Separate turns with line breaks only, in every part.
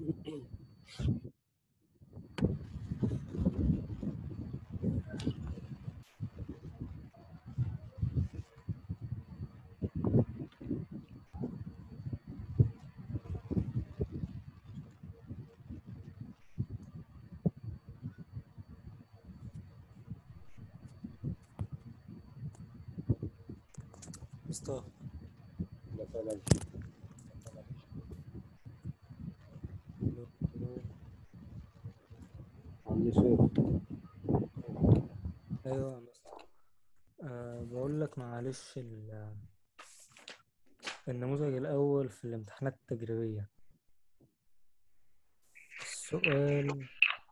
مصطفى
لا فعلا عندي صوت
ايوه يا مصطفى أه بقول لك معلش ال- النموذج الاول في الامتحانات التجريبيه السؤال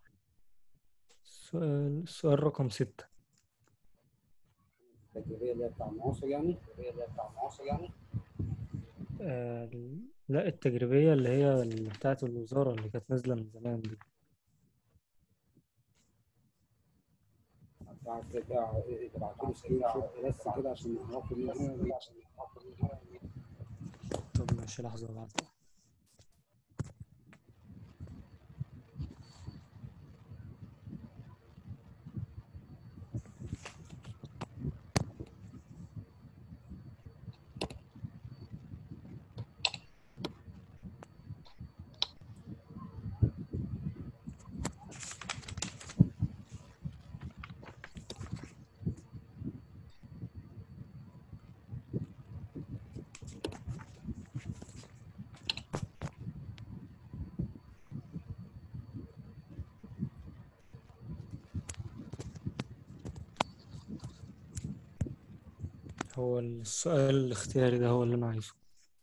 السؤال السؤال رقم ستة
التجريبية اللي هي بتاع المعاصر يعني التجريبية اللي هي بتاع المعاصر يعني
أه لا التجريبية اللي هي اللي بتاعت الوزارة اللي كانت نازلة من زمان دي
بتاع بتاع تبعتوا لي سكرين شوت بس كده عشان نعرفوا مين هو عشان نعرفوا مين هو
طب ماشي لحظة بعد هو السؤال الاختياري ده هو اللي أنا عايزه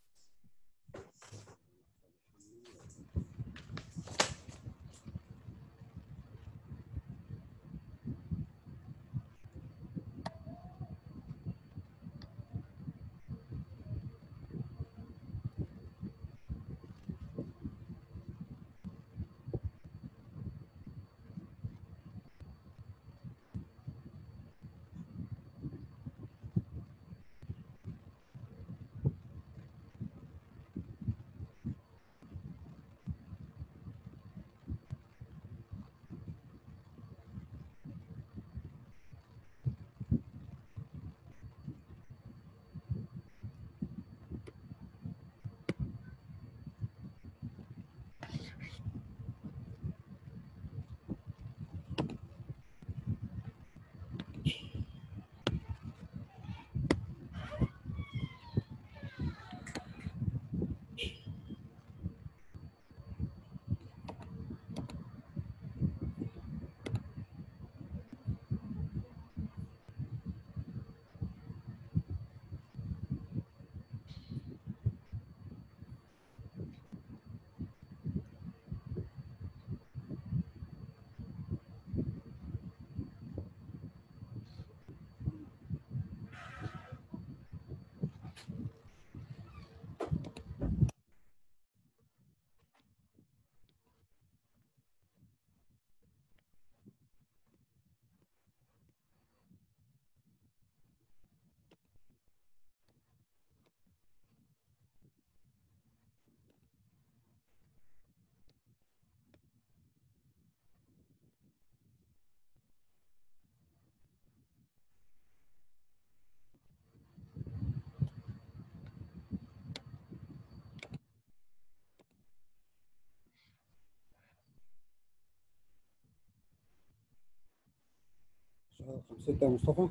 سؤال رقم ستة يا مصطفى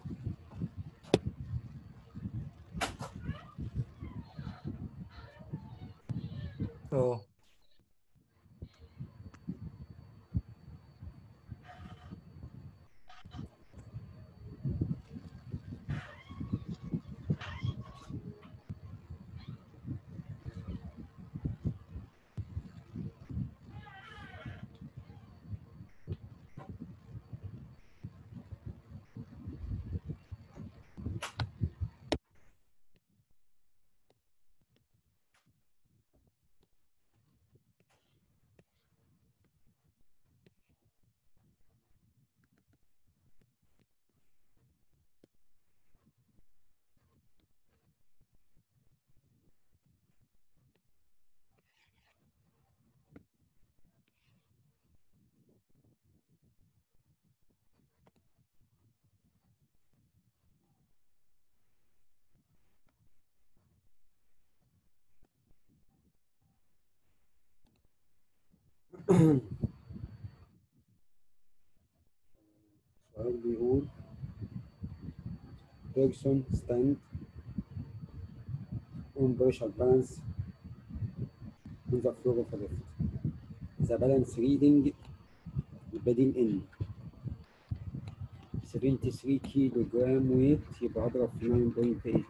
اه
السؤال بيقول person stand on partial balance on the floor of a lift. The balance reading البديل ان 73 كيلو جرام ويت يبقى اضرب في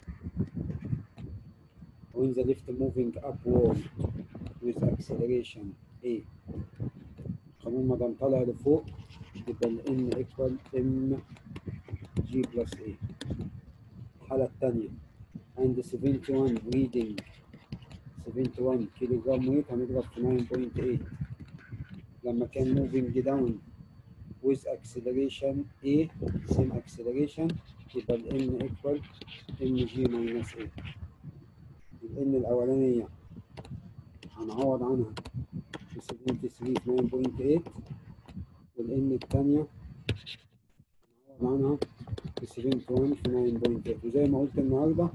9.8 when the lift moving upward with acceleration A قانون ما دام طالع لفوق يبقى ال N equal M G plus A الحالة الثانية عند 71 reading 71 كيلو جرام ويت هنضرب في 9.8 لما كان moving down with acceleration A same acceleration يبقى ال N equal mg minus A ال N الأولانية هنعوض عنها ب 73 في 9.8 وال N الثانية هنعوض عنها ب 71 في 9.8 وزي ما قلت النهارده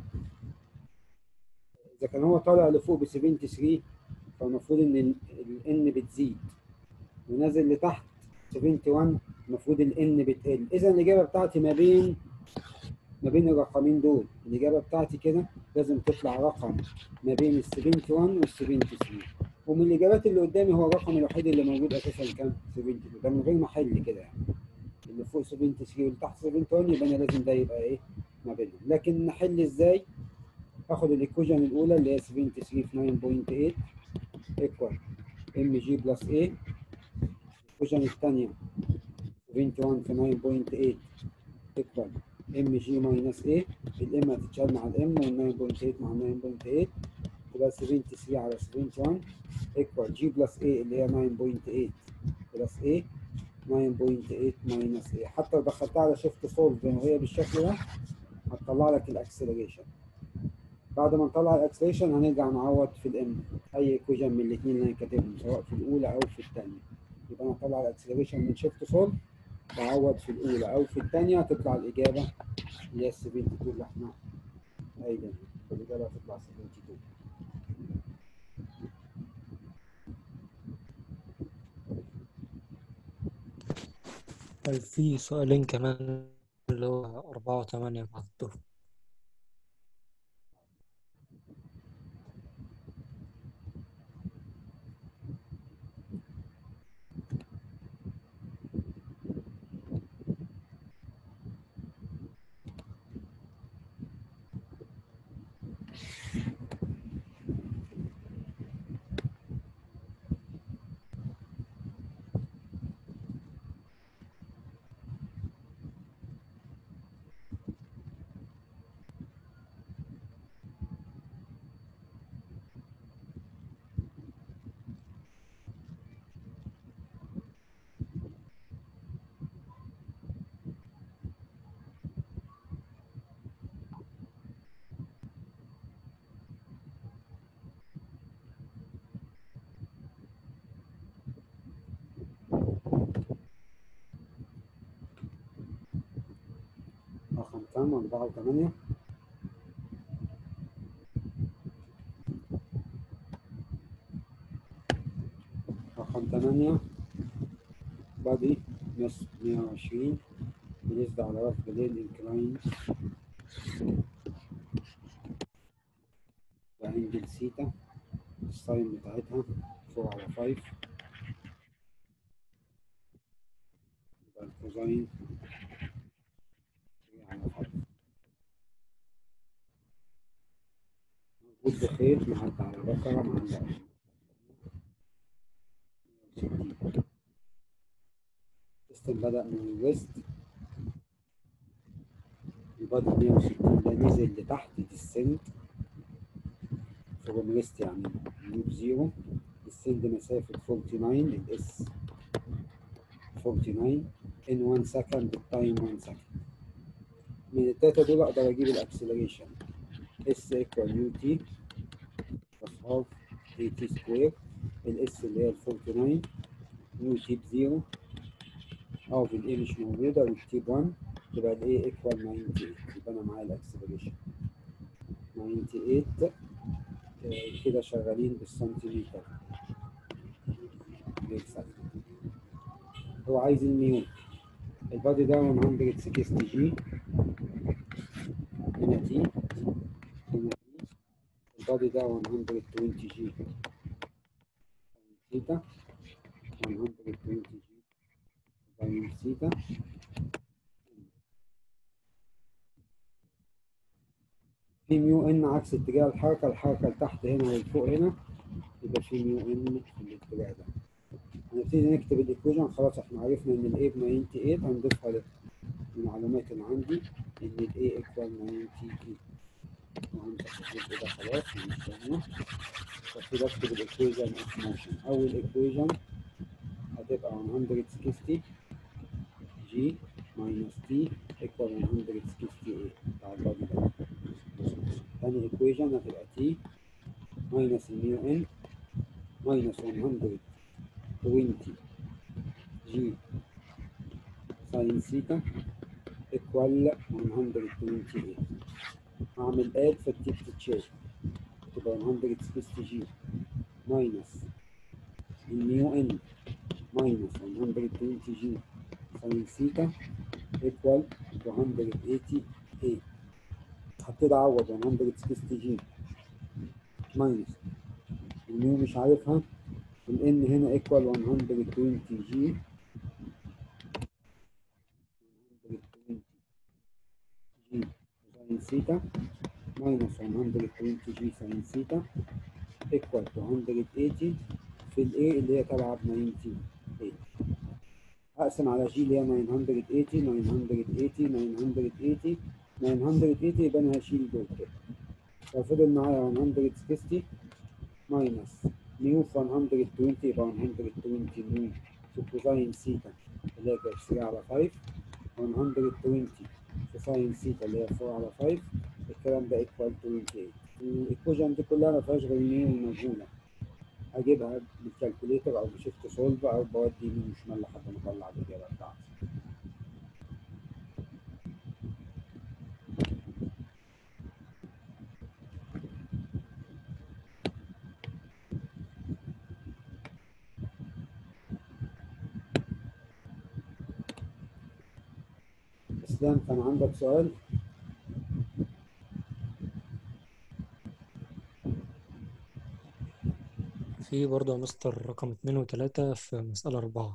إذا كان هو طالع لفوق ب 73 فالمفروض إن ال N بتزيد ونازل لتحت 71 المفروض ال N بتقل إذا الإجابة بتاعتي ما بين ما بين الرقمين دول الإجابة بتاعتي كده لازم تطلع رقم ما بين ال 71 وال 73 ومن الإجابات اللي قدامي هو الرقم الوحيد اللي موجود أساسا كام 72 ده من غير ما أحل كده يعني اللي فوق 73 واللي تحت 71 يبقى أنا لازم ده يبقى إيه ما بينهم لكن نحل إزاي؟ آخد الإيكويشن الأولى اللي هي 73 في 9.8 equal mg plus a الإيكويشن الثانية 71 في 9.8 equal mg minus a الام هتتشال مع الام وال 9.8 مع 9.8 تبقى 73 على 71 equal g plus a اللي هي 9.8 plus a 9.8 minus a حتى لو دخلتها على شيفت سولف زي ما هي بالشكل ده هتطلع لك الاكسلريشن بعد ما نطلع الاكسلريشن هنرجع نعوض في الام اي ايكويشن من الاثنين اللي انا كاتبهم سواء في الاولى او في الثانيه يبقى انا اطلع الاكسلريشن من شيفت سولف بعوض في الاولى او في الثانيه تطلع الاجابه اللي هي 72 اللي احنا قايلينها الاجابه هتطلع 72
طيب في سؤالين كمان اللي هو أربعة وثمانية بعضهم
رقم كام 4 و8 رقم 8 بادي نص 120 بنسبة على رف بليل انكلاين وانجل سيتا الساين بتاعتها 4 على 5 يبقى الكوزاين 3 على 5 موجود بخير معدي على بكرة مع الأقل السيستم بدأ من الويست البادي 160 ده نزل لتحت ديسنت فروم ريست يعني لوب زيرو السند مسافة 49 الاس 49 in 1 second التايم 1 second من التلاتة دول اقدر اجيب الاكسلريشن اس equal يو تي بلس هاف اي تي سكوير الاس اللي هي ال 49 يو تي بزيرو هاف الاي مش موجودة والتي ب 1 تبقى الاي ايكوال 98 يبقى انا معايا الاكسلريشن 98 آه، كده شغالين بالسنتيمتر بيكسل هو عايز الميو البادي ده 160 جي هنا تي هنا تي البادي ده 120 جي ثيتا 120 جي ساين ثيتا في ميو ان عكس اتجاه الحركه الحركه لتحت هنا ولفوق هنا يبقى في ميو ان في الاتجاه ده هنبتدي نكتب الايكويشن خلاص احنا عرفنا ان الاي ب 98 هنضيفها للمعلومات اللي عندي ان الاي ايكوال 98 وهنمسح الجزء ده خلاص مش هنا وابتدي اكتب الايكويشن اوف موشن اول ايكويشن هتبقى 160 جي ماينس تي ايكوال 168 بتاع البادي ده تاني ايكويشن هتبقى تي ماينس الميو ان ماينس 120 جي ساين ثيتا ايكوال 128 هعمل اد فالتي بتتشال تبقى 160 جي ماينس الميو ان ماينس 120 جي ساين ثيتا ايكوال 288 هبتدي اعوض 160 جي ماينس الميو مش عارفها الان هنا ايكوال 120 جي 120 جي ساين ثيتا ماينس 120 جي ساين ثيتا ايكوال 280 في الاي اللي هي تبع ب 98 اقسم على جي اللي هي 980 980 980 980 يبقى انا هشيل دول كده ففضل معايا 160 ماينس ميو في 120 يبقى 120 ميو في كوزاين سيتا اللي هي كانت 3 على 5 120 في ساين سيتا اللي هي 4 على 5 الكلام ده ايكوال 28 الايكويشن دي كلها ما فيهاش غير ميو المجهوله هجيبها بالكالكوليتر او بشيفت سولف او بودي يمين وشمال لحد ما اطلع الاجابه بتاعتي اسلام كان عندك سؤال
في برضه يا مستر رقم اتنين وتلاتة في مسألة أربعة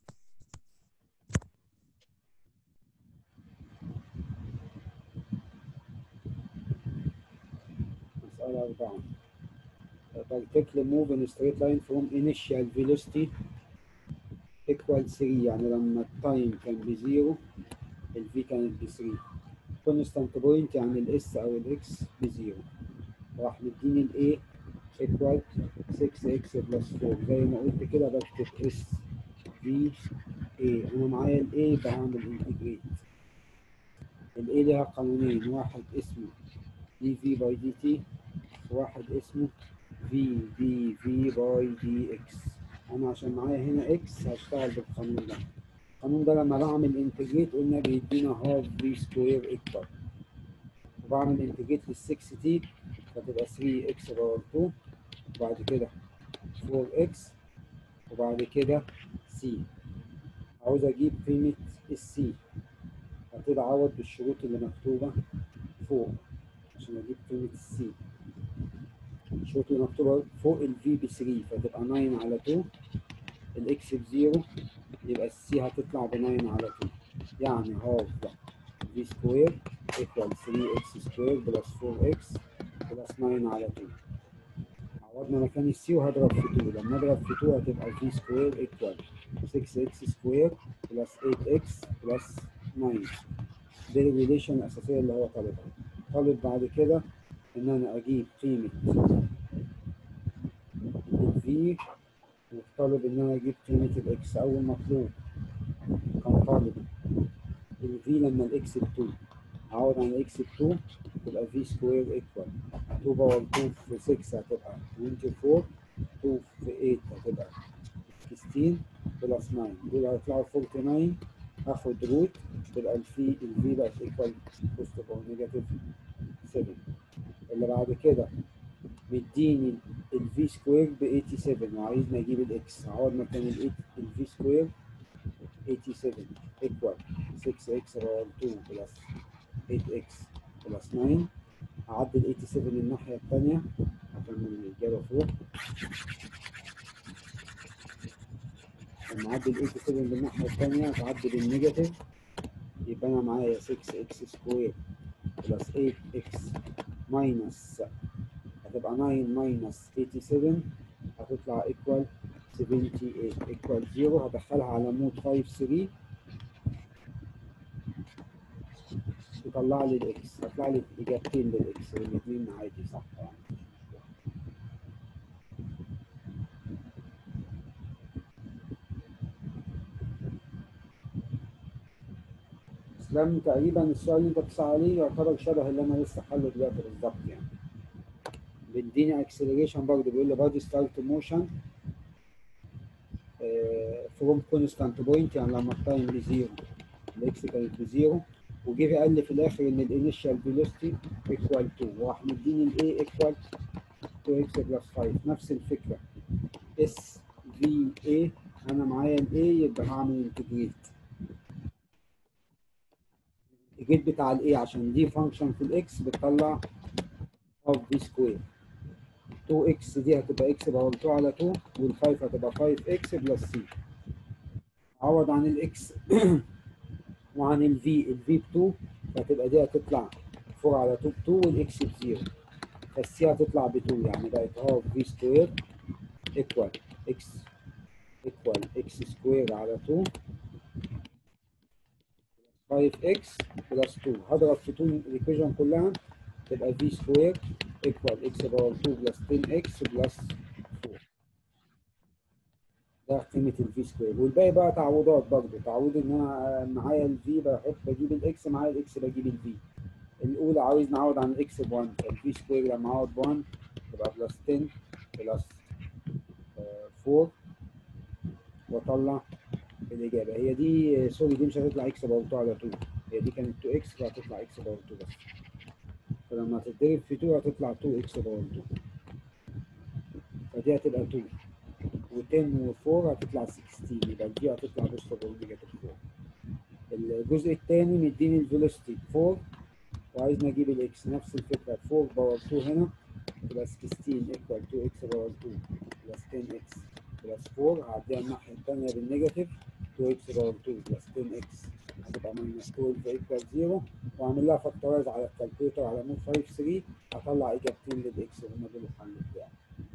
مسألة أربعة particle move in a straight line from initial velocity equal 3 يعني لما التايم كان بزيرو الفي كانت ب 3 كونستانت بوينت يعني الاس او الاكس بزيرو راح مديني الاي equal 6x بلس 4 زي ما قلت كده بكتب اس في اي انا معايا الاي بعمل انتجريت الاي ليها قانونين واحد اسمه دي في باي دي تي وواحد اسمه في دي في باي دي اكس انا عشان معايا هنا اكس هشتغل بالقانون ده القانون ده لما بعمل انتجريت قلنا بيدينا هاف في سكوير ايكوال وبعمل انتجريت لل 6 تي فتبقى 3 اكس باور 2 وبعد كده 4 اكس وبعد كده سي عاوز اجيب قيمة السي هبتدي اعوض بالشروط اللي مكتوبة فوق عشان اجيب قيمة السي الشروط اللي مكتوبة فوق الفي ب 3 فتبقى 9 على 2 الاكس بزيرو يبقى السي هتطلع ب 9 على 2 يعني هاف في سكوير ايكوال 3 اكس سكوير بلس 4 اكس بلس 9 على 2 عوضنا مكان السي وهضرب في 2 لما اضرب في 2 هتبقى في سكوير ايكوال 6 اكس سكوير بلس 8 اكس بلس 9 دي الريليشن الاساسيه اللي هو طالبها طالب بعد كده ان انا اجيب قيمه الفي وطالب ان انا اجيب قيمه الاكس اول مطلوب كان طالب الفي لما الاكس ب 2 اعوض عن الاكس ب 2 تبقى في سكوير ايكوال 2 باور 2 في 6 هتبقى 24 2 في 8 هتبقى 16 بلس 9 دول هيطلعوا 49 هاخد روت تبقى الفي الفي بقت ايكوال بوزيتيف او نيجاتيف 7 اللي بعد كده مديني الفي سكوير ب 87 وعايزني اجيب الاكس هقعد مكان الفي سكوير 87 equal 6x باور 2 بلس 8x بلس 9 هعدل 87 الناحية التانية هكمل الإجابة فوق لما أعدل 87 بالناحية التانية هتعدل النيجاتيف يبقى أنا معايا 6x سكوير بلس 8x ماينس هتبقى 9 ماينس 87 هتطلع equal 78 equal 0 هدخلها على مود 5 3 يطلع لي الاكس هطلع لي اجابتين للاكس الاثنين عادي صح يعني اسلام تقريبا السؤال اللي انت بتسأل عليه يعتبر شبه اللي انا لسه حله دلوقتي بالظبط يعني بيديني اكسلريشن برضه بيقول لي بادي ستارت موشن فروم كونستانت بوينت يعني لما التايم بزيرو الاكس كانت بزيرو وجه قال لي في الاخر ان الانيشال فيلوسيتي ايكوال 2 وراح مديني الاي ايكوال 2 اكس بلس 5 نفس الفكره اس في اي انا معايا الاي يبقى هعمل انتجريت الانتجريت بتاع الاي عشان دي فانكشن في الاكس بتطلع هاف في سكوير 2 اكس دي هتبقى اكس باور 2 على 2 وال5 هتبقى 5 اكس بلس سي عوض عن الاكس وعن الفي الفي ب 2 فهتبقى دي هتطلع 4 على 2 ب 2 والاكس ب 0 فالسي هتطلع ب 2 يعني بقت هاف في سكوير ايكوال اكس ايكوال اكس سكوير على 2 5 اكس بلس 2 هضرب في 2 الايكويشن كلها تبقى في سكوير ايكوال اكس باور 2 بلس 10 اكس بلس 4 ده قيمه الفي سكوير والباقي بقى تعويضات برضه تعويض ان انا معايا الفي بحط بجيب الاكس معايا الاكس بجيب الفي الاولى عاوز نعوض عن الاكس ب 1 الفي سكوير لما اعوض ب 1 تبقى بلس 10 بلس 4 واطلع الاجابه هي دي سوري دي مش هتطلع اكس باور 2 على 2 هي دي كانت 2 اكس فهتطلع اكس باور 2 بس فلما تتضرب في 2 هتطلع 2 اكس باور 2 فدي هتبقى 2 و10 و4 هتطلع 16 يبقى دي هتطلع بوزيتيف نيجاتيف 4 الجزء الثاني مديني الفيلوسيتي 4 وعايزني اجيب الاكس نفس الفكره 4 باور 2 هنا تبقى 16 ايكوال 2 اكس باور 2 بلس 10 اكس بلس 4 هعديها الناحيه الثانيه بالنيجاتيف 2 اكس باور 2 بلس 10 اكس هتبقى ماينس 12 ايكوال 0 واعمل لها فاكتورايز على الكالكوليتر على مود 5 3 هطلع اجابتين للاكس هما دول الحل بتاعي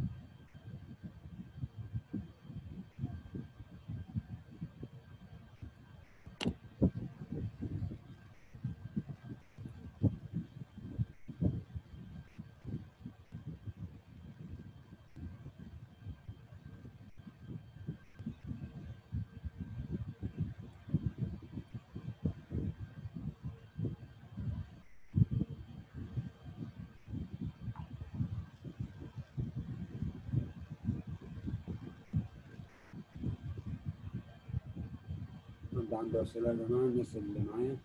حد عنده أسئلة يا جماعة الناس اللي معايا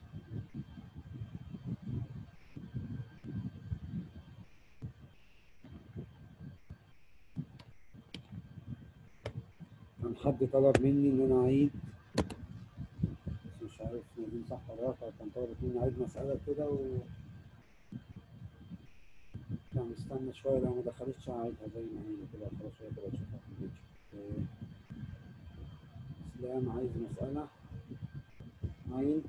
كان حد طلب مني إن أنا أعيد بس مش عارف نادين صح ولا غلط كان طلب مني أعيد مسألة كده و كان مستنى شوية لو ما دخلتش هعيدها زي ما هي كده خلاص هي كده تشوفها في الفيديو إيه، إسلام عايز مسألة nine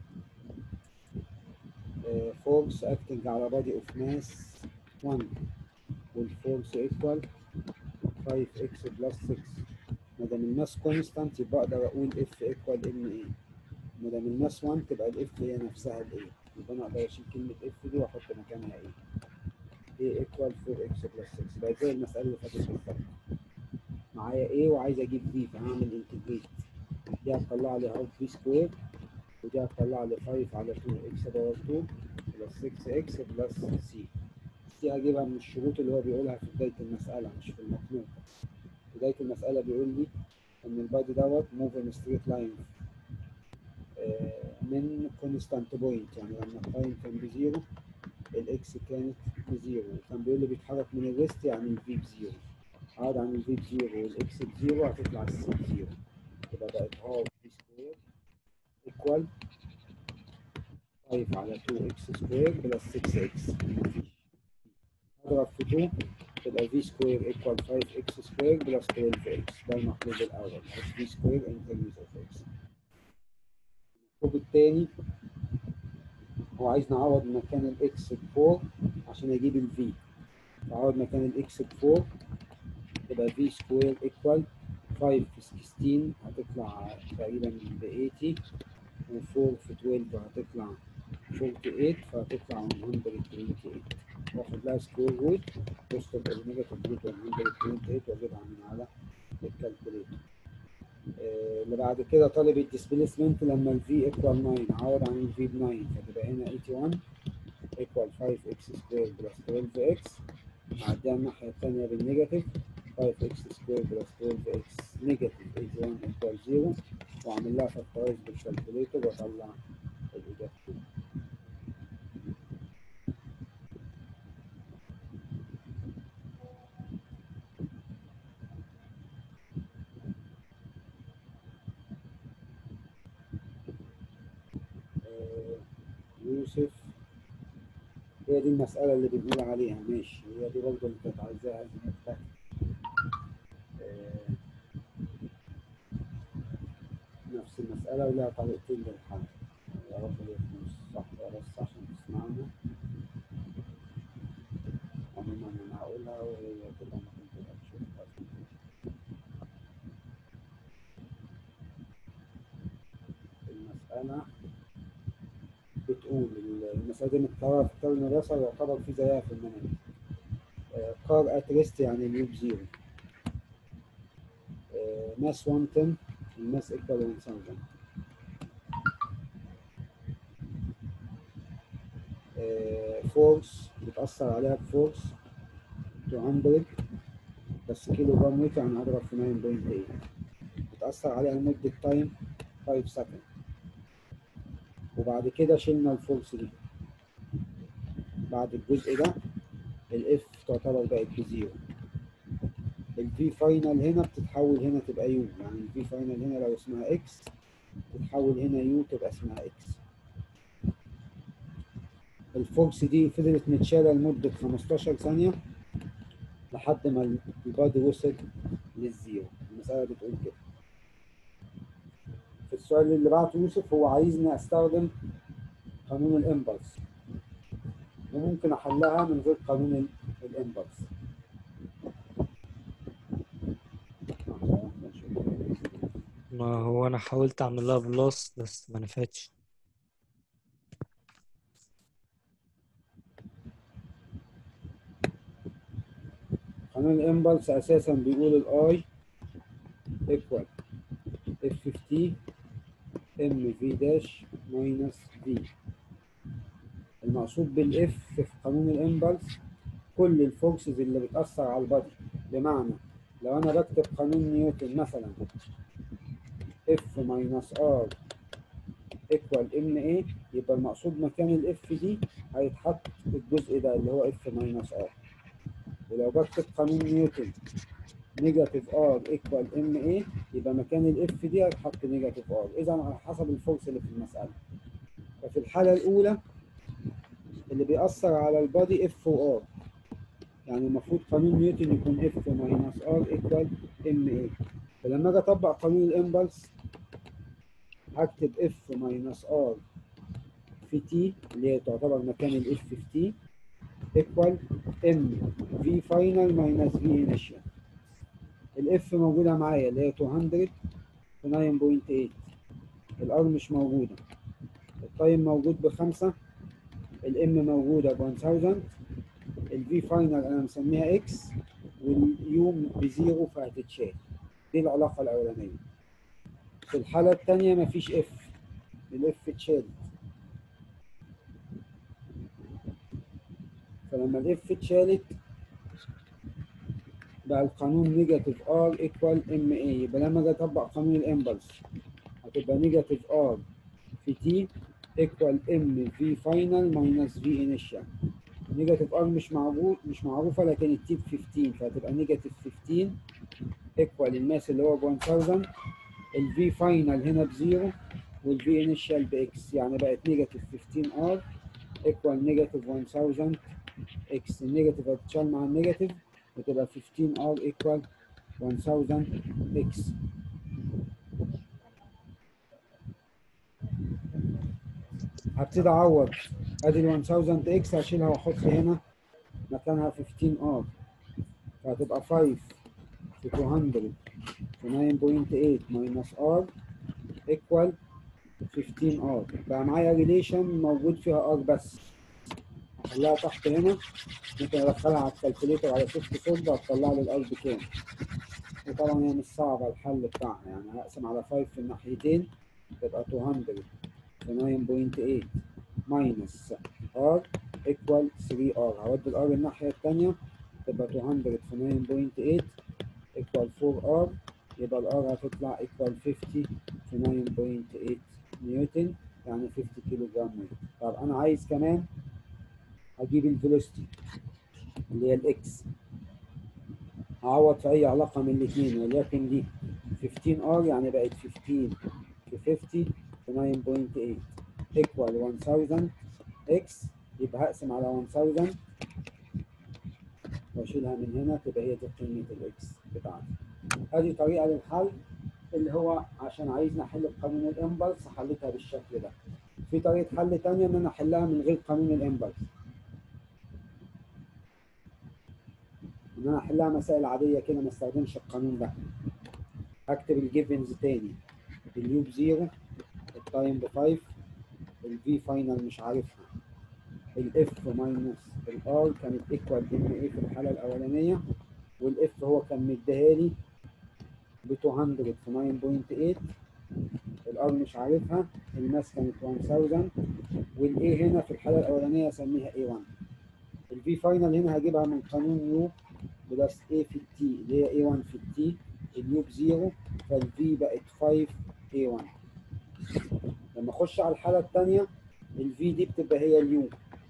uh, force acting على body of mass 1 والforce equal 5x plus 6 ما دام الماس كونستانت يبقى اقدر اقول f equal ان ايه ما دام الماس 1 تبقى الاف هي نفسها الايه يبقى انا اقدر اشيل كلمه اف دي واحط مكانها ايه a equal 4x plus 6 بقت زي المساله اللي فاتت بالظبط معايا a وعايز اجيب b فهعمل انتجريت دي هتطلع لي هاف b سكوير ودي هتطلع لي 5 على 2 اكس باور 2 بلس 6 اكس بلس سي دي هجيبها من الشروط اللي هو بيقولها في بداية المسألة مش في المطلوب بداية المسألة بيقول لي إن البادي دوت موف ان ستريت لاين من كونستانت بوينت يعني لما التايم كان بزيرو الاكس كانت بزيرو وكان بيقول لي بيتحرك من الريست يعني الفي بزيرو عوض عن الفي بزيرو والاكس بزيرو هتطلع السي بزيرو يبقى بقت هاف في سكوير ايكوال 5 على 2 اكس سكوير بلس 6 اكس مفيش اضرب في 2 تبقى في سكوير ايكوال 5 اكس سكوير بلس 12 اكس ده المطلوب الاول بس في سكوير ان ترمز اوف اكس المطلوب الثاني هو عايز نعوض مكان الاكس ب 4 عشان اجيب الفي نعوض مكان الاكس ب 4 تبقى في سكوير ايكوال 5 في 16 هتطلع تقريبا ب 80 و4 في 12 هتطلع 48 فهتطلع 128 واخد لها سكوير روت بوزيتيف او نيجاتيف روت 128 واجيبها من على الكالكوليتر آه، اللي بعد كده طالب الديسبيسمنت لما الفي ايكوال 9 عوض عن الفي ب 9 فتبقى هنا 81 ايكوال 5 اكس سكوير بلس 12 اكس نعديها الناحية التانية بالنيجاتيف 5 اكس سكوير بلس 12 اكس نيجاتيف 81 ايكوال 0 واعمل لها فاكتورايز بالكالكوليتر واطلع الاجابة آه، يوسف هي دي المسألة اللي بنقول عليها ماشي هي دي برضه اللي كانت عايزاها زي ما آه، نفس المسألة ولها طريقتين للحل يا رب يكون صح بس عشان تسمعنا عموما أنا هقولها وهي تبقى ممكن تبقى تشوفها المسألة بتقول المسألة دي متكررة في كتاب المدرسة ويعتبر في زيها في المناهج كار ات ريست يعني اليوب زيرو ماس 110 الماس ايكوال 1000 فورس بتأثر عليها بفورس 200 بس كيلو جرام ويت يعني هضرب في 9.8 بتأثر عليها لمدة تايم 5 سكند وبعد كده شلنا الفورس دي بعد الجزء ده الاف تعتبر بقت بزيرو الفي فاينل هنا بتتحول هنا تبقى يو يعني الفي فاينل هنا لو اسمها اكس تتحول هنا يو تبقى اسمها اكس الفورس دي فضلت متشالة لمدة 15 ثانية لحد ما البادي وصل للزيرو المسألة بتقول كده في السؤال اللي بعته يوسف هو عايزني استخدم قانون الامبلس وممكن احلها من غير قانون ال- الامبلس
ما هو انا حاولت اعمل لها بلس بس ما نفعتش
قانون الامبلس اساسا بيقول الاي ايكوال اف في تي ام في داش ماينس في المقصود بالاف في قانون الامبلس كل الفورسز اللي بتأثر على البادي بمعنى لو انا بكتب قانون نيوتن مثلا اف ماينس ار ايكوال ام اي يبقى المقصود مكان الاف دي هيتحط الجزء ده اللي هو اف ماينس ار ولو بكتب قانون نيوتن نيجاتيف ار ايكوال ام اي يبقى مكان الاف دي هيتحط نيجاتيف ار اذا على حسب الفورس اللي في المساله ففي الحاله الاولى اللي بيأثر على البادي اف وار يعني المفروض قانون نيوتن يكون اف ماينس ار ايكوال ام اي فلما اجي اطبق قانون الامبلس هكتب اف ماينس ار في تي اللي هي تعتبر مكان الاف في تي ايكوال ام في فاينل ماينس في انيشال الاف موجوده معايا اللي هي 200 في 9.8 الار مش موجوده التايم موجود بخمسة الام موجوده ب 1000 الفي فاينل انا مسميها اكس واليوم بزيرو فهتتشال دي العلاقه الاولانيه في الحاله الثانيه مفيش اف الاف اتشالت فلما الاف اتشالت بقى القانون نيجاتيف ار ايكوال ام اي يبقى لما اجي اطبق قانون الامبلس هتبقى نيجاتيف ار في تي ايكوال ام في فاينل ماينس في انيشال نيجاتيف ار مش معروف مش معروفه لكن التي ب 15 فهتبقى نيجاتيف 15 ايكوال الماس اللي هو ب 1000 الفي فاينل هنا بزيرو والفي انيشال باكس يعني بقت نيجاتيف 15 ار ايكوال نيجاتيف 1000 اكس النيجاتيف هتتشال مع النيجاتيف وتبقى 15 ار ايكوال 1000 اكس هبتدي اعوض ادي ال 1000 اكس هشيلها واحط هنا مكانها 15 ار فهتبقى 5 في 200 في 9.8 ماينس ار ايكوال 15 ار بقى معايا ريليشن موجود فيها ار بس هخليها تحت هنا ممكن ادخلها على الكالكوليتر على شيفت فولد هتطلع لي الار بكام وطبعا هي مش صعبه الحل بتاعها يعني هقسم على 5 في الناحيتين تبقى 200 في 9.8 ماينس ار ايكوال 3 ار هودي الار الناحيه الثانيه تبقى 200 في 9.8 ايكوال 4 ار يبقى الار هتطلع ايكوال 50 في 9.8 نيوتن يعني 50 كيلو جرام نيوتن طب انا عايز كمان اجيب الفيلوسيتي اللي هي الاكس هعوض في اي علاقه من الاثنين وليكن دي 15 ار يعني بقت 15 في 50 في 9.8 ايكوال 1000 اكس يبقى هقسم على 1000 واشيلها من هنا تبقى هي دي قيمه الاكس بتاعتي ادي طريقه للحل اللي هو عشان عايزني احل بقانون الامبلس حليتها بالشكل ده في طريقه حل ثانيه ان انا احلها من غير قانون الامبلس ان انا احلها مسائل عاديه كده ما استخدمش القانون ده هكتب الجيفنز تاني اليو بزيرو التايم ب 5 الفي فاينل مش عارفها الاف ماينس الار كانت ايكوال ام اي في الحاله الاولانيه والاف هو كان مديها لي ب 200 في 9.8 الار مش عارفها الماس كانت 1000 والاي هنا في الحاله الاولانيه اسميها اي 1 الفي فاينل هنا هجيبها من قانون يو بلس اي في التي اللي هي اي 1 في التي اليو بزيرو فالفي بقت 5 اي 1 لما اخش على الحاله الثانيه الفي دي بتبقى هي اليو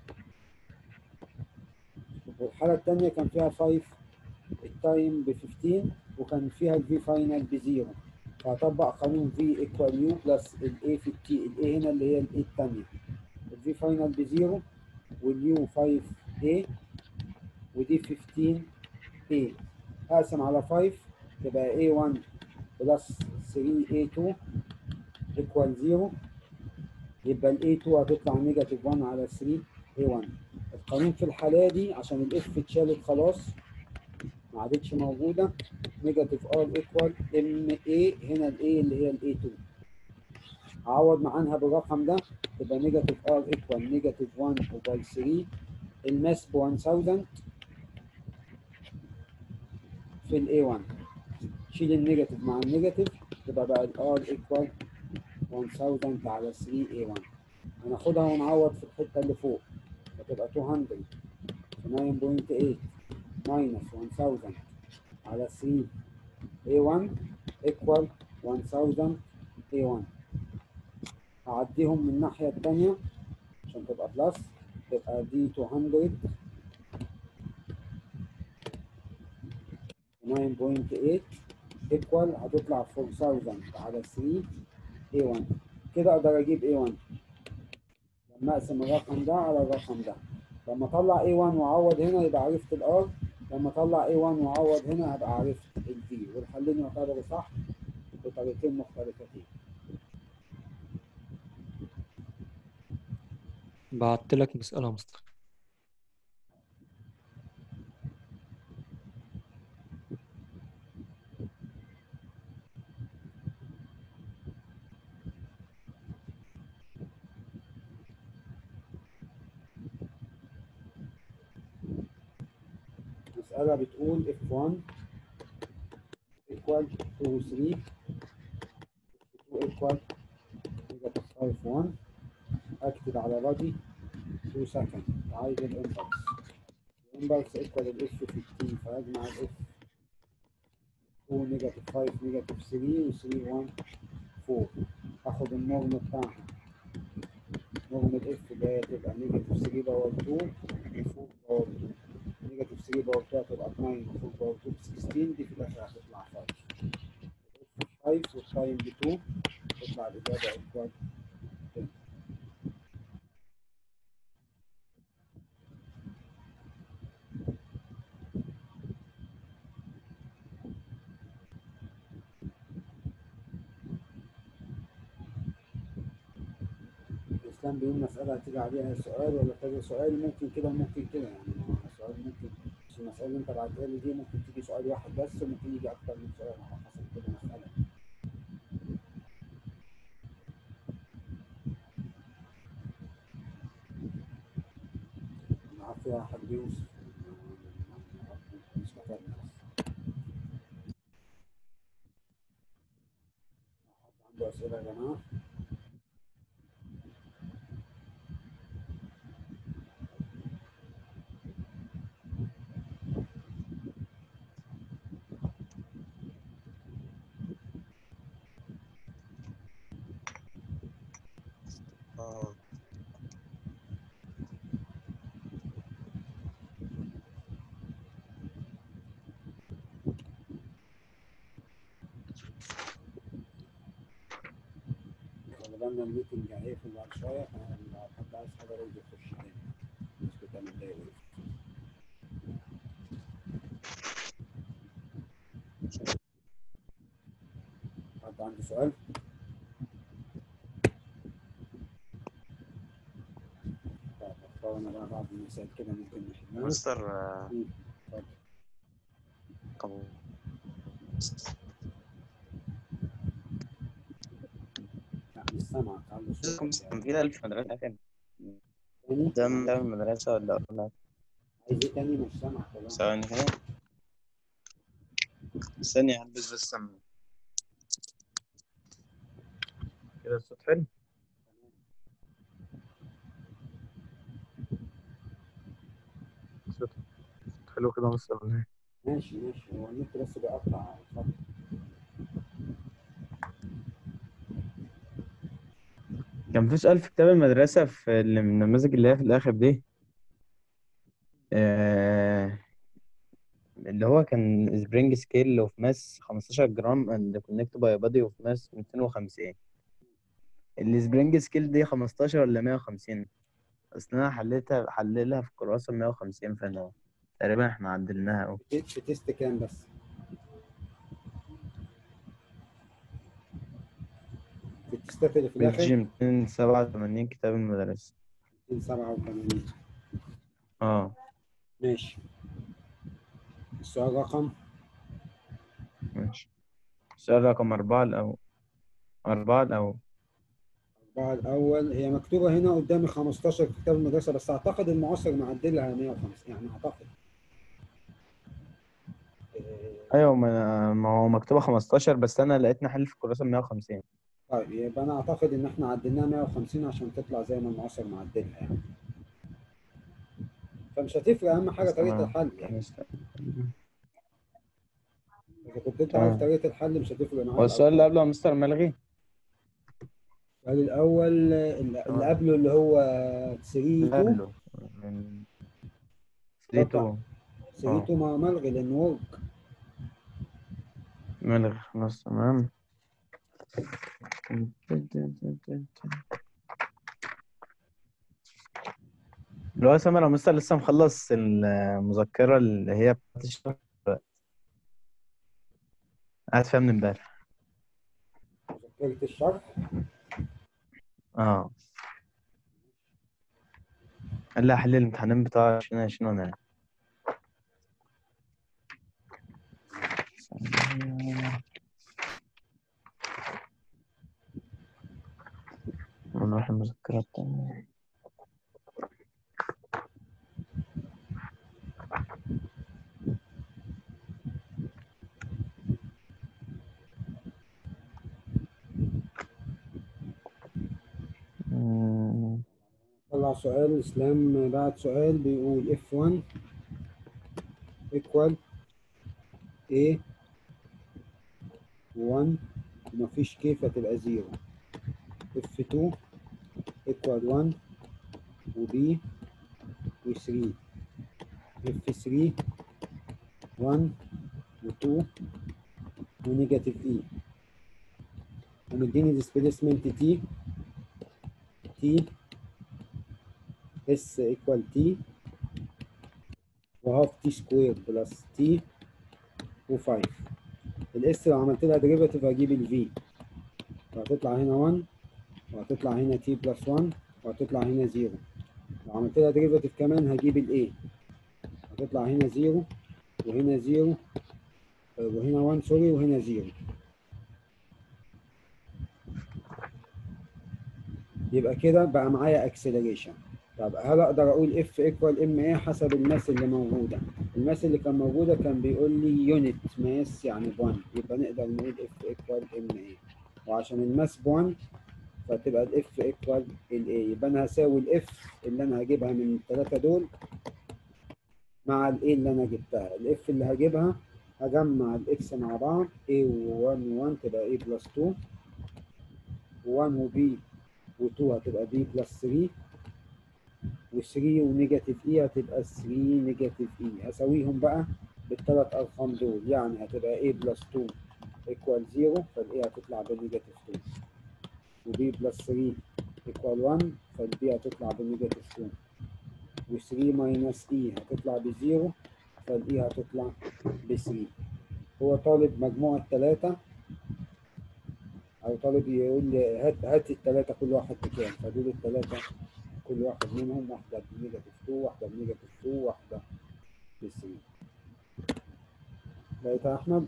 والحاله الثانيه كان فيها 5 التايم ب 15 وكان فيها الفي فاينل بزيرو فهطبق قانون في ايكوال يو بلس الاي في التي الاي هنا اللي هي الاي الثانيه الفي فاينل بزيرو واليو 5 a ودي 15 a اقسم على 5 تبقى a1 بلس 3 a2 ايكوال 0 يبقى ال a2 هتطلع نيجاتيف 1 على 3 a1 القانون في الحالة دي عشان الاف اتشالت خلاص ما عادتش موجودة نيجاتيف ار ايكوال ام اي هنا الاي اللي هي الاي 2 هعوض عنها بالرقم ده تبقى نيجاتيف ار ايكوال نيجاتيف 1 اوفر 3 الماس ب 1000 في الاي 1 شيل النيجاتيف مع النيجاتيف تبقى بقى الار ايكوال 1000 على 3 اي 1 هناخدها ونعوض في الحته اللي فوق فتبقى 200 في 9.8 ماينس 1000 على 3 A1 equal 1000 A1 هعديهم من الناحية التانية عشان تبقى بلس تبقى دي 200 9.8 equal هتطلع 4000 على 3 A1 كده اقدر اجيب A1 لما اقسم الرقم ده على الرقم ده لما اطلع A1 واعوض هنا يبقى عرفت الار لما اطلع A1 واعوض هنا هبقى عرفت الفي والحلين يعتبروا صح بطريقتين مختلفتين
بعت لك مسألة يا مصطفى
مسألة بتقول F1 equal 2 3 2 equal negative 5 1 اكتب على بادي 2 سكند عايز الامبلس الامبلس equal الاف في التي فاجمع الاف 2 نيجاتيف 5 نيجاتيف 3 و 3 1 4 اخد النورم بتاعها نورم الاف اللي هي تبقى نيجاتيف 3 باور 2 4 باور 2 نيجاتيف 3 باور 2 هتبقى 9 4 باور 2 ب 16 دي في الاخر هتطلع 5 5 والتايم ب 2 تطلع الاجابه ايكوال 10 الاسلام بيقول مساله هتيجي عليها سؤال ولا كذا سؤال ممكن كده وممكن كده يعني هو سؤال ممكن مش المساله اللي انت بعتها لي دي ممكن تيجي سؤال واحد بس وممكن يجي اكتر من سؤال على حسب كل مساله معاك فيها حد يوسف مش كتبنا بس حد عنده اسئله يا جماعه
اه
خلي بالنا الميتنج هيقفل بعد شويه فلو حد عايز حاجه لازم يخش تاني مش كده متضايق حد عنده سؤال؟ طيب اختار انا بقى بعض المسائل كده ممكن نحلها
مستر آه،
مم، اتفضل.
طب
لا مش سامعك عنده
كم
سؤال
كان في ألف مدرسة فين؟
تاني
ده من ده من المدرسة ولا ولا
عايز ايه تاني مش سامعك والله
ثواني كده ثانية هلبس بس سماعة كده الصوت حلو صوت حلو كده بس ولا ايه؟
ماشي ماشي هو النت بس بيقطع اتفضل
كان في سؤال في كتاب المدرسة في النماذج اللي هي في الآخر دي آه اللي هو كان سبرينج سكيل اوف ماس 15 جرام اند كونكت باي بادي اوف ماس 250 السبرينج سكيل دي 15 ولا 150 اصل انا حليتها حللها في الكراسة 150 فانا تقريبا احنا عدلناها اهو
في في تيست كام بس في التستات اللي في
بيج
الاخر
287 كتاب المدرسة
287
اه
ماشي السؤال رقم
ماشي السؤال رقم أربعة الأول أربعة الأول
أربعة الأول هي مكتوبة هنا قدامي 15 في كتاب المدرسة بس أعتقد المعاصر معدلها 150 يعني أعتقد آه،
أيوة ما ما هو مكتوبة 15 بس أنا لقيتني حل في الكراسة 150
طيب يبقى أنا أعتقد إن إحنا عدلناها 150 عشان تطلع زي ما المعاصر معدلها يعني فمش هتفرق أهم حاجة
بس
طريقة
تمام.
الحل يعني
ماشي.
إذا كنت أنت عارف
تمام.
طريقة الحل مش هتفرق معاك
هو السؤال اللي قبله يا مستر ملغي
السؤال الأول اللي اللي
تمام.
قبله اللي هو 3
اللي
2
قبله من 3 2
3 2 ما ملغي لأن ورك
ملغي خلاص تمام اللي هو سامر يا مستر لسه مخلص المذكرة اللي هي بتاعت الشهر قاعد فيها من امبارح
مذكرة الشرح
اه قال لي هحل الامتحانين بتاع 2020 وانا نروح المذكرة التانية مم.
طلع سؤال اسلام بعت سؤال بيقول F1 equal A 1 ومفيش كيف هتبقى زيرو F2 equal 1 و B و3 اف 3 1 و2 ونيجاتيف اي ومديني ديسبيسمنت تي تي اس ايكوال تي وهاف تي سكوير بلس تي و5 الاس لو عملت لها ديريفاتيف هجيب الفي وهتطلع هنا 1 وهتطلع هنا تي بلس 1 وهتطلع هنا 0 لو عملت لها ديريفاتيف كمان هجيب الاي هتطلع هنا 0 وهنا 0 وهنا 1 سوري وهنا 0 يبقى كده بقى معايا اكسلريشن طب هل اقدر اقول اف ايكوال ام ايه حسب الماس اللي موجوده الماس اللي كان موجوده كان بيقول لي يونت ماس يعني ب 1 يبقى نقدر نقول اف ايكوال ام ايه وعشان الماس ب 1 فتبقى الاف ايكوال الاي يبقى انا هساوي الاف اللي انا هجيبها من الثلاثه دول مع الاي اللي انا جبتها الاف اللي هجيبها هجمع الاكس مع بعض a و1 و1 تبقى a بلس 2 و1 وb و2 هتبقى b بلس 3 و3 ونيجاتيف اي هتبقى 3 نيجاتيف اي هساويهم بقى بالثلاث ارقام دول يعني هتبقى a بلس 2 ايكوال 0 فالاي هتطلع بنيجاتيف 2 وb بلس 3 ايكوال 1 فالبي هتطلع بنيجاتيف 2 و3 ماينس اي هتطلع بزيرو فالاي هتطلع ب 3 هو طالب مجموع الثلاثة أو طالب يقول لي هات هات الثلاثة كل واحد بكام فدول الثلاثة كل واحد منهم واحدة بنيجاتيف 2 واحدة بنيجاتيف 2 واحدة ب 3 لقيت يا أحمد؟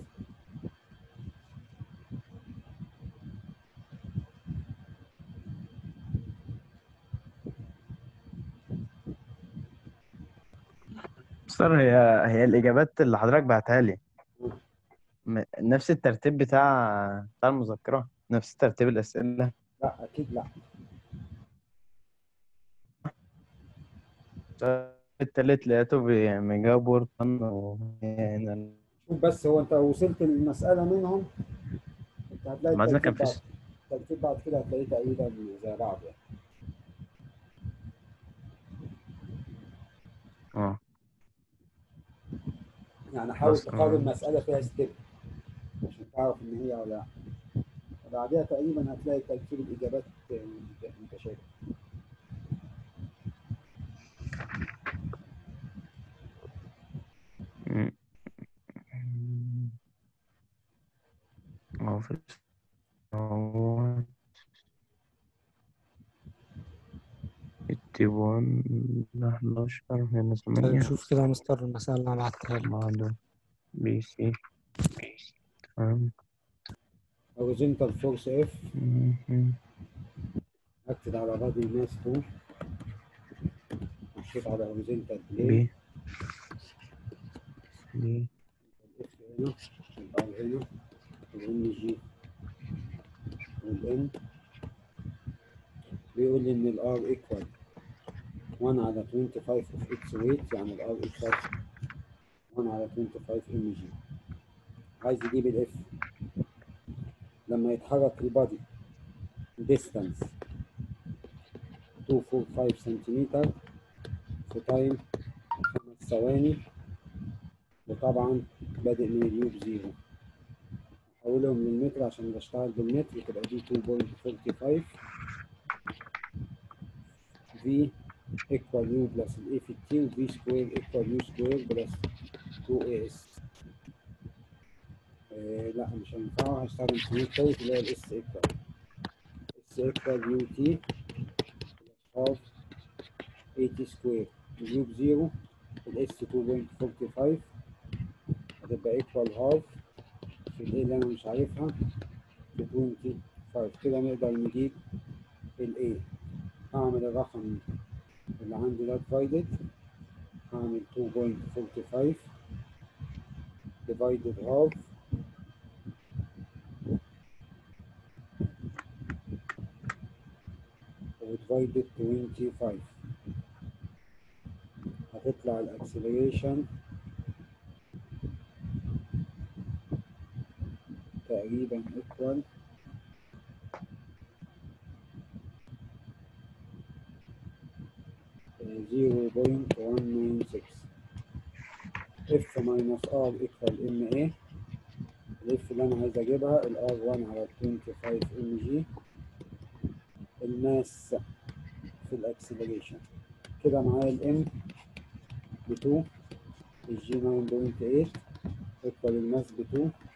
مستر هي هي الإجابات اللي حضرتك بعتها لي م- نفس الترتيب بتاع بتاع المذكرة نفس ترتيب الأسئلة
لا أكيد لا
التالت لقيته بي- مجاوب وورد فن وهنا
شوف بس هو أنت وصلت للمسألة منهم أنت هتلاقي
ما ده
الترتيب
كان
بعد
في
الترتيب بعد كده هتلاقيه تقريبا زي بعض يعني
اه
يعني حاول
بس
تقارن
آه.
مسألة فيها ستيب عشان تعرف إن هي ولا لا وبعدها تقريبا هتلاقي ترتيب الإجابات مت- متشابه
م- اه في هو التيبون ده 11 هنا
طيب
8
شوف كده يا مستر المسألة اللي أنا بعتها لك
بعده بي سي تمام
horizontal force F
مهم.
أكتب على بادي ماس 2 مشيت على horizontal plane
بي بي
الاف هنا الار هنا الام جي والان بيقول لي ان الار ايكوال 1 على 25 اوف اكس ويت يعني الار ايكوال 1 على 25 ام جي عايز يجيب الاف لما يتحرك البادي distance 245 سنتيمتر في تايم خمس ثواني وطبعا بادئ من اليوب زيرو احولهم للمتر عشان بشتغل بالمتر تبقى دي 2.45 في ايكوال يو بلس الاي في التي وفي سكوير ايكوال يو سكوير بلس 2 اي اس لا مش هينفع هستخدم سميث تايب اللي هي الاس ايكوال اس ايكوال يو تي بلس هاف 80 سكوير اليوب زيرو الاس 2.45 هتبقى ايكوال هاف في الايه اللي انا مش عارفها في 25 كده نقدر نجيب الايه هعمل الرقم اللي عندي ده divided هعمل 2.45 divided half و divided 25 هتطلع الاكسلريشن تقريبا equal 0.196 اف ماينس ار ايكوال ام ايه الاف اللي انا عايز اجيبها الار 1 على 25 ام جي الماس في الاكسلريشن كده معايا الام ب 2 الجي 9.8 ايكوال الماس ب 2